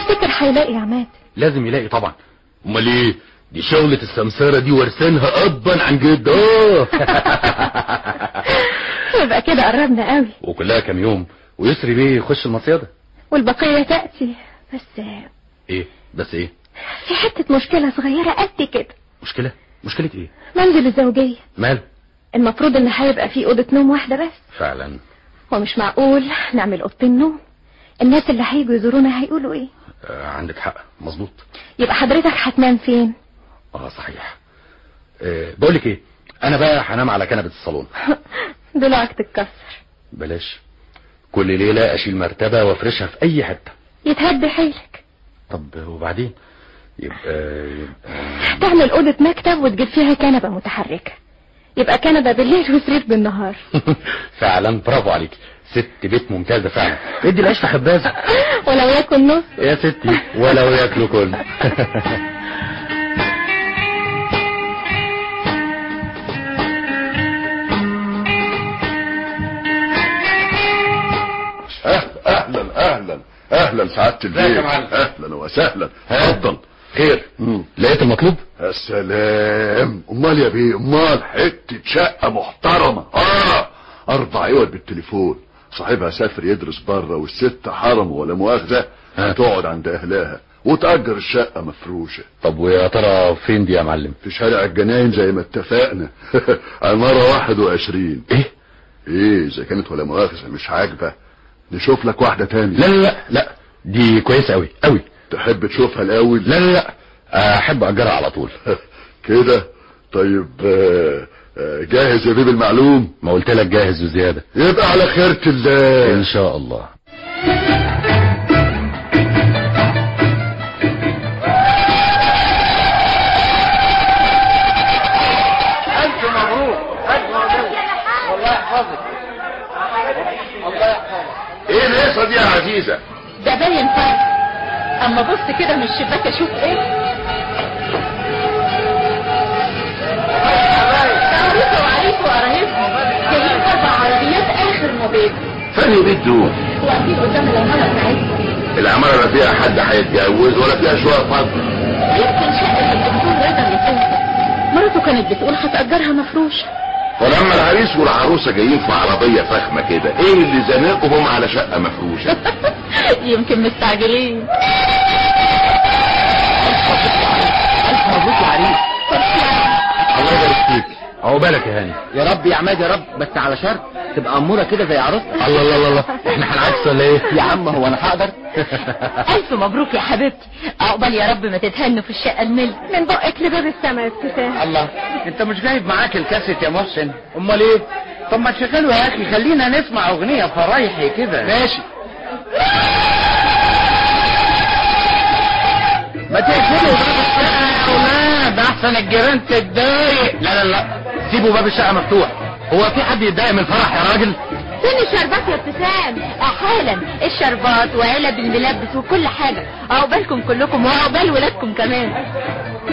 تفتكر هيلاقي يا عماد لازم يلاقي طبعا امال ايه دي شغلة السمسارة دي ورثينها ابا عن جد اه يبقى كده قربنا قوي وكلها كام يوم ويسري بيه يخش المصيدة والبقية تأتي بس ايه بس ايه في حتة مشكلة صغيرة قد كده مشكلة مشكلة ايه منزل الزوجية مال المفروض ان هيبقى فيه أوضة نوم واحدة بس فعلا ومش معقول نعمل أوضتين نوم الناس اللي هيجوا يزورونا هيقولوا ايه آه عندك حق مظبوط يبقى حضرتك هتنام فين اه صحيح آه بقولك ايه انا بقى هنام على كنبة الصالون ضلوعك تتكسر بلاش كل ليلة اشيل مرتبة وافرشها في اي حتة يتهد حيلك طب وبعدين يبقى يبقى تعمل أوضة مكتب وتجيب فيها كنبة متحركة يبقى كنبة بالليل وسرير بالنهار فعلا برافو عليك ست بيت ممتازة فعلا ادي العيش في خبازة ولو ياكل نص يا ستي ولو ياكلوا كل اهلا اهلا اهلا سعادة ازيك يا البيت معلم؟ اهلا وسهلا ها؟ اتفضل خير لقيت المطلوب يا سلام امال يا بيه امال حتة شقة محترمة اه اربع عوض بالتليفون صاحبها سافر يدرس بره والست حرم ولا مؤاخذة ها؟ هتقعد عند اهلها وتأجر الشقة مفروشة طب ويا ترى فين دي يا معلم في شارع الجناين زي ما اتفقنا عمارة واحد وعشرين ايه ايه اذا كانت ولا مؤاخذة مش عاجبة نشوف لك واحدة تانية لا لا لا لا دي كويسة قوي قوي تحب تشوفها الاول لا لا لا احب اجرها على طول كده طيب آه، آه، جاهز يا بيبي المعلوم ما قلت لك جاهز وزيادة يبقى على خيرة الله ان شاء الله ألف مبروك ألف مبروك والله يحفظك الله يحفظك ايه القصة دي يا عزيزة ده باين فرق اما بص كده من الشباك اشوف ايه عروسه وعريس وقرايبهم جايين اربع عربيات اخر موديل فاني بيت دول واقفين قدام العماره بتاعتهم العمارة لا فيها حد هيتجوز ولا فيها شوية فضل يمكن شقه الدكتور رضا اللي فوق مراته كانت بتقول هتأجرها مفروشه فلما العريس والعروسة جايين في عربية فخمة كده ايه اللي زنقهم على شقة مفروشة يمكن مستعجلين ألف مبروك يا عريس الله يبارك فيك عقبالك يا هاني يا رب يا عماد يا رب بس على شرط تبقى أمورة كده زي عروستك الله الله الله الله احنا هنعكس ولا ايه يا عم هو أنا هقدر ألف مبروك يا حبيبتي عقبال يا رب ما تتهنوا في الشقة الملك من بقك لباب السما يا ابتسام الله انت مش جايب معاك الكاسيت يا محسن امال ايه طب ما تشغله يا اخي خلينا نسمع اغنية فرايحي كده ماشي ما تقفلوا باب الشقة يا اولاد احسن الجيران تتضايق لا لا لا سيبوا باب الشقة مفتوح هو في حد يتضايق من الفرح يا راجل فين الشربات يا ابتسام حالا الشربات وعلب الملبس وكل حاجة عقبالكم كلكم وعقبال ولادكم كمان